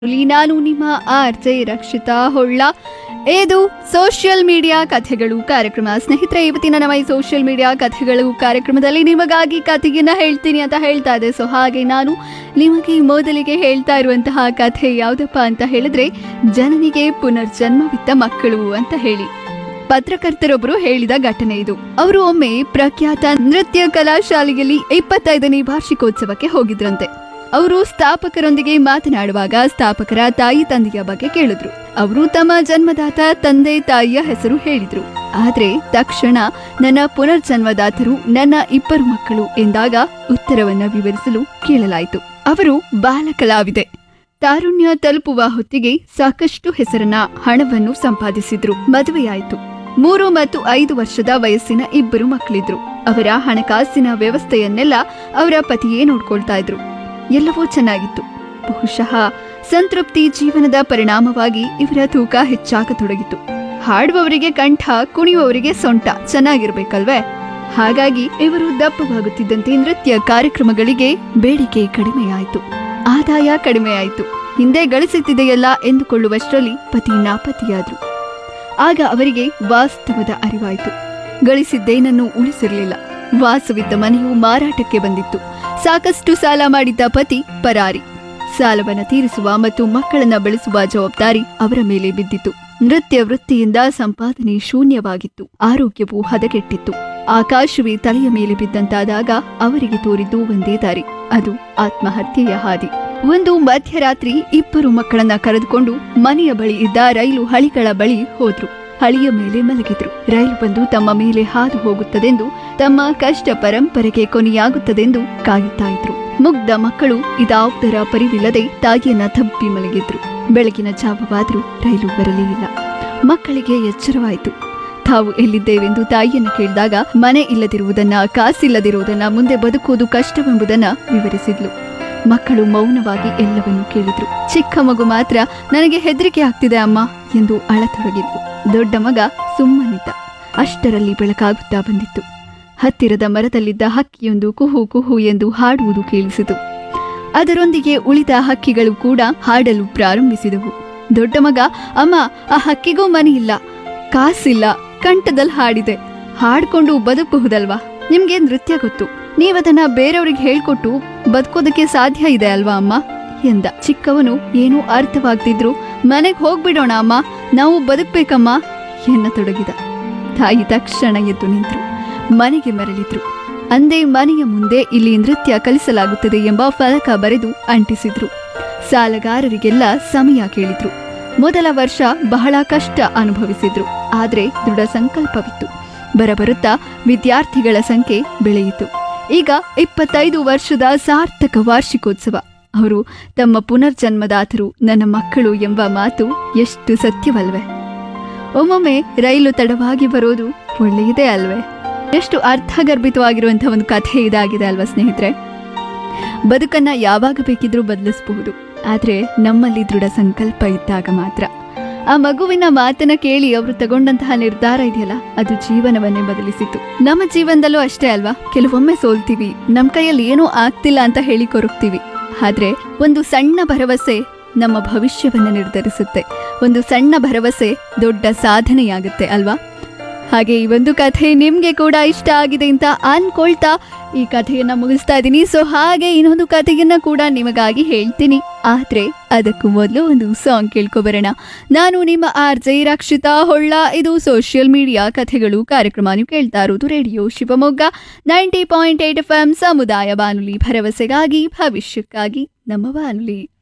ಇಲ್ಲಿ ನಾನು ನಿಮ್ಮ ಆರ್ ಜೆ ರಕ್ಷಿತಾ ಹೊಳ್ಳ ಇದು ಸೋಷಿಯಲ್ ಮೀಡಿಯಾ ಕಥೆಗಳು ಕಾರ್ಯಕ್ರಮ ಸ್ನೇಹಿತರೆ ಇವತ್ತಿನ ನಮ್ಮ ಈ ಸೋಷಿಯಲ್ ಮೀಡಿಯಾ ಕಥೆಗಳು ಕಾರ್ಯಕ್ರಮದಲ್ಲಿ ನಿಮಗಾಗಿ ಕಥೆಯನ್ನ ಹೇಳ್ತೀನಿ ಅಂತ ಹೇಳ್ತಾ ಇದೆ ಸೊ ಹಾಗೆ ನಾನು ನಿಮಗೆ ಮೊದಲಿಗೆ ಹೇಳ್ತಾ ಇರುವಂತಹ ಕಥೆ ಯಾವುದಪ್ಪ ಅಂತ ಹೇಳಿದ್ರೆ ಜನನಿಗೆ ಪುನರ್ಜನ್ಮವಿತ್ತ ಮಕ್ಕಳು ಅಂತ ಹೇಳಿ ಪತ್ರಕರ್ತರೊಬ್ಬರು ಹೇಳಿದ ಘಟನೆ ಇದು ಅವರು ಒಮ್ಮೆ ಪ್ರಖ್ಯಾತ ನೃತ್ಯ ಕಲಾಶಾಲೆಯಲ್ಲಿ ಇಪ್ಪತ್ತೈದನೇ ವಾರ್ಷಿಕೋತ್ಸವಕ್ಕೆ ಹೋಗಿದ್ರಂತೆ ಅವರು ಸ್ಥಾಪಕರೊಂದಿಗೆ ಮಾತನಾಡುವಾಗ ಸ್ಥಾಪಕರ ತಾಯಿ ತಂದೆಯ ಬಗ್ಗೆ ಕೇಳಿದ್ರು ಅವರು ತಮ್ಮ ಜನ್ಮದಾತ ತಂದೆ ತಾಯಿಯ ಹೆಸರು ಹೇಳಿದ್ರು ಆದ್ರೆ ತಕ್ಷಣ ನನ್ನ ಪುನರ್ಜನ್ಮದಾತರು ನನ್ನ ಇಬ್ಬರು ಮಕ್ಕಳು ಎಂದಾಗ ಉತ್ತರವನ್ನ ವಿವರಿಸಲು ಕೇಳಲಾಯಿತು ಅವರು ಬಾಲಕಲಾವಿದೆ ತಾರುಣ್ಯ ತಲುಪುವ ಹೊತ್ತಿಗೆ ಸಾಕಷ್ಟು ಹೆಸರನ್ನ ಹಣವನ್ನು ಸಂಪಾದಿಸಿದ್ರು ಮದುವೆಯಾಯಿತು ಮೂರು ಮತ್ತು ಐದು ವರ್ಷದ ವಯಸ್ಸಿನ ಇಬ್ಬರು ಮಕ್ಕಳಿದ್ರು ಅವರ ಹಣಕಾಸಿನ ವ್ಯವಸ್ಥೆಯನ್ನೆಲ್ಲ ಅವರ ಪತಿಯೇ ನೋಡ್ಕೊಳ್ತಾ ಇದ್ರು ಎಲ್ಲವೂ ಚೆನ್ನಾಗಿತ್ತು ಬಹುಶಃ ಸಂತೃಪ್ತಿ ಜೀವನದ ಪರಿಣಾಮವಾಗಿ ಇವರ ತೂಕ ಹೆಚ್ಚಾಗತೊಡಗಿತು ಹಾಡುವವರಿಗೆ ಕಂಠ ಕುಣಿಯುವವರಿಗೆ ಸೊಂಟ ಚೆನ್ನಾಗಿರ್ಬೇಕಲ್ವೇ ಹಾಗಾಗಿ ಇವರು ದಪ್ಪವಾಗುತ್ತಿದ್ದಂತೆ ನೃತ್ಯ ಕಾರ್ಯಕ್ರಮಗಳಿಗೆ ಬೇಡಿಕೆ ಕಡಿಮೆಯಾಯಿತು ಆದಾಯ ಕಡಿಮೆಯಾಯಿತು ಹಿಂದೆ ಗಳಿಸುತ್ತಿದೆಯಲ್ಲ ಎಂದುಕೊಳ್ಳುವಷ್ಟರಲ್ಲಿ ಪತಿ ನಾಪತಿಯಾದ್ರು ಆಗ ಅವರಿಗೆ ವಾಸ್ತವದ ಅರಿವಾಯಿತು ಗಳಿಸಿದ್ದೇನನ್ನು ಉಳಿಸಿರಲಿಲ್ಲ ವಾಸವಿದ್ದ ಮನೆಯು ಮಾರಾಟಕ್ಕೆ ಬಂದಿತ್ತು ಸಾಕಷ್ಟು ಸಾಲ ಮಾಡಿದ್ದ ಪತಿ ಪರಾರಿ ಸಾಲವನ್ನ ತೀರಿಸುವ ಮತ್ತು ಮಕ್ಕಳನ್ನ ಬೆಳೆಸುವ ಜವಾಬ್ದಾರಿ ಅವರ ಮೇಲೆ ಬಿದ್ದಿತ್ತು ನೃತ್ಯ ವೃತ್ತಿಯಿಂದ ಸಂಪಾದನೆ ಶೂನ್ಯವಾಗಿತ್ತು ಆರೋಗ್ಯವು ಹದಗೆಟ್ಟಿತ್ತು ಆಕಾಶವೇ ತಲೆಯ ಮೇಲೆ ಬಿದ್ದಂತಾದಾಗ ಅವರಿಗೆ ತೋರಿದ್ದು ಒಂದೇ ದಾರಿ ಅದು ಆತ್ಮಹತ್ಯೆಯ ಹಾದಿ ಒಂದು ಮಧ್ಯರಾತ್ರಿ ಇಬ್ಬರು ಮಕ್ಕಳನ್ನ ಕರೆದುಕೊಂಡು ಮನೆಯ ಬಳಿ ಇದ್ದ ರೈಲು ಹಳಿಗಳ ಬಳಿ ಹೋದ್ರು ಹಳಿಯ ಮೇಲೆ ಮಲಗಿದ್ರು ರೈಲು ಬಂದು ತಮ್ಮ ಮೇಲೆ ಹಾದು ಹೋಗುತ್ತದೆಂದು ತಮ್ಮ ಕಷ್ಟ ಪರಂಪರೆಗೆ ಕೊನೆಯಾಗುತ್ತದೆಂದು ಕಾಯುತ್ತಾ ಇದ್ರು ಮುಗ್ಧ ಮಕ್ಕಳು ಇದಾವುದರ ಪರಿವಿಲ್ಲದೆ ತಾಯಿಯನ್ನ ತಬ್ಬಿ ಮಲಗಿದ್ರು ಬೆಳಗಿನ ಜಾವವಾದ್ರೂ ರೈಲು ಬರಲೇ ಇಲ್ಲ ಮಕ್ಕಳಿಗೆ ಎಚ್ಚರವಾಯಿತು ತಾವು ಎಲ್ಲಿದ್ದೇವೆಂದು ತಾಯಿಯನ್ನ ಕೇಳಿದಾಗ ಮನೆ ಇಲ್ಲದಿರುವುದನ್ನ ಕಾಸಿಲ್ಲದಿರುವುದನ್ನ ಮುಂದೆ ಬದುಕುವುದು ಕಷ್ಟವೆಂಬುದನ್ನ ವಿವರಿಸಿದ್ಲು ಮಕ್ಕಳು ಮೌನವಾಗಿ ಎಲ್ಲವನ್ನೂ ಕೇಳಿದ್ರು ಚಿಕ್ಕ ಮಗು ಮಾತ್ರ ನನಗೆ ಹೆದರಿಕೆ ಆಗ್ತಿದೆ ಅಮ್ಮ ಎಂದು ಅಳತೊಡಗಿದ್ಲು ದೊಡ್ಡ ಮಗ ಸುಮ್ಮನಿದ್ದ ಅಷ್ಟರಲ್ಲಿ ಬೆಳಕಾಗುತ್ತಾ ಬಂದಿತ್ತು ಹತ್ತಿರದ ಮರದಲ್ಲಿದ್ದ ಹಕ್ಕಿಯೊಂದು ಕುಹು ಕುಹು ಎಂದು ಹಾಡುವುದು ಕೇಳಿಸಿತು ಅದರೊಂದಿಗೆ ಉಳಿದ ಹಕ್ಕಿಗಳು ಕೂಡ ಹಾಡಲು ಪ್ರಾರಂಭಿಸಿದವು ದೊಡ್ಡ ಮಗ ಅಮ್ಮ ಆ ಹಕ್ಕಿಗೂ ಮನೆ ಇಲ್ಲ ಕಾಸಿಲ್ಲ ಕಂಠದಲ್ಲಿ ಹಾಡಿದೆ ಹಾಡ್ಕೊಂಡು ಬದುಕಬಹುದಲ್ವಾ ನಿಮ್ಗೆ ನೃತ್ಯ ಗೊತ್ತು ನೀವದನ್ನ ಬೇರೆಯವ್ರಿಗೆ ಹೇಳ್ಕೊಟ್ಟು ಬದುಕೋದಕ್ಕೆ ಸಾಧ್ಯ ಇದೆ ಅಲ್ವಾ ಅಮ್ಮ ಎಂದ ಚಿಕ್ಕವನು ಏನೂ ಅರ್ಥವಾಗ್ತಿದ್ರು ಮನೆಗ್ ಹೋಗ್ಬಿಡೋಣ ಅಮ್ಮ ನಾವು ಬದುಕ್ಬೇಕಮ್ಮ ಎನ್ನತೊಡಗಿದ ತಾಯಿ ತಕ್ಷಣ ಎದ್ದು ನಿಂತರು ಮನೆಗೆ ಮರಳಿದ್ರು ಅಂದೇ ಮನೆಯ ಮುಂದೆ ಇಲ್ಲಿ ನೃತ್ಯ ಕಲಿಸಲಾಗುತ್ತದೆ ಎಂಬ ಫಲಕ ಬರೆದು ಅಂಟಿಸಿದ್ರು ಸಾಲಗಾರರಿಗೆಲ್ಲ ಸಮಯ ಕೇಳಿದ್ರು ಮೊದಲ ವರ್ಷ ಬಹಳ ಕಷ್ಟ ಅನುಭವಿಸಿದ್ರು ಆದ್ರೆ ದೃಢ ಸಂಕಲ್ಪವಿತ್ತು ಬರಬರುತ್ತಾ ವಿದ್ಯಾರ್ಥಿಗಳ ಸಂಖ್ಯೆ ಬೆಳೆಯಿತು ಈಗ ಇಪ್ಪತ್ತೈದು ವರ್ಷದ ಸಾರ್ಥಕ ವಾರ್ಷಿಕೋತ್ಸವ ಅವರು ತಮ್ಮ ಪುನರ್ಜನ್ಮದಾತರು ನನ್ನ ಮಕ್ಕಳು ಎಂಬ ಮಾತು ಎಷ್ಟು ಸತ್ಯವಲ್ವೇ ಒಮ್ಮೊಮ್ಮೆ ರೈಲು ತಡವಾಗಿ ಬರೋದು ಒಳ್ಳೆಯದೇ ಅಲ್ವೇ ಎಷ್ಟು ಅರ್ಥಗರ್ಭಿತವಾಗಿರುವಂತಹ ಒಂದು ಕಥೆ ಇದಾಗಿದೆ ಅಲ್ವಾ ಸ್ನೇಹಿತರೆ ಬದುಕನ್ನ ಯಾವಾಗ ಬೇಕಿದ್ರೂ ಬದಲಿಸಬಹುದು ಆದ್ರೆ ನಮ್ಮಲ್ಲಿ ದೃಢ ಸಂಕಲ್ಪ ಇದ್ದಾಗ ಮಾತ್ರ ಆ ಮಗುವಿನ ಮಾತನ್ನ ಕೇಳಿ ಅವರು ತಗೊಂಡಂತಹ ನಿರ್ಧಾರ ಇದೆಯಲ್ಲ ಅದು ಜೀವನವನ್ನೇ ಬದಲಿಸಿತು ನಮ್ಮ ಜೀವನದಲ್ಲೂ ಅಷ್ಟೇ ಅಲ್ವಾ ಕೆಲವೊಮ್ಮೆ ಸೋಲ್ತೀವಿ ನಮ್ ಕೈಯಲ್ಲಿ ಏನೂ ಆಗ್ತಿಲ್ಲ ಅಂತ ಹೇಳಿ ಕೊರಗ್ತೀವಿ ಆದ್ರೆ ಒಂದು ಸಣ್ಣ ಭರವಸೆ ನಮ್ಮ ಭವಿಷ್ಯವನ್ನ ನಿರ್ಧರಿಸುತ್ತೆ ಒಂದು ಸಣ್ಣ ಭರವಸೆ ದೊಡ್ಡ ಸಾಧನೆಯಾಗುತ್ತೆ ಅಲ್ವಾ ಹಾಗೆ ಈ ಒಂದು ಕಥೆ ನಿಮ್ಗೆ ಕೂಡ ಇಷ್ಟ ಆಗಿದೆ ಅಂತ ಅನ್ಕೊಳ್ತಾ ಈ ಕಥೆಯನ್ನ ಮುಗಿಸ್ತಾ ಇದ್ದೀನಿ ಸೊ ಹಾಗೆ ಇನ್ನೊಂದು ಕಥೆಯನ್ನ ಕೂಡ ನಿಮಗಾಗಿ ಹೇಳ್ತೀನಿ ಆದ್ರೆ ಅದಕ್ಕೂ ಮೊದಲು ಒಂದು ಸಾಂಗ್ ಕೇಳ್ಕೊಬರೋಣ ನಾನು ನಿಮ್ಮ ಆರ್ ಜೆ ರಕ್ಷಿತಾ ಹೊಳ್ಳ ಇದು ಸೋಷಿಯಲ್ ಮೀಡಿಯಾ ಕಥೆಗಳು ಕಾರ್ಯಕ್ರಮ ನೀವು ಕೇಳ್ತಾ ಇರೋದು radio Shivamogga ninety point eight F M ಸಮುದಾಯ ಬಾನುಲಿ ಭರವಸೆಗಾಗಿ ಭವಿಷ್ಯಕ್ಕಾಗಿ ನಮ್ಮ ಬಾನುಲಿ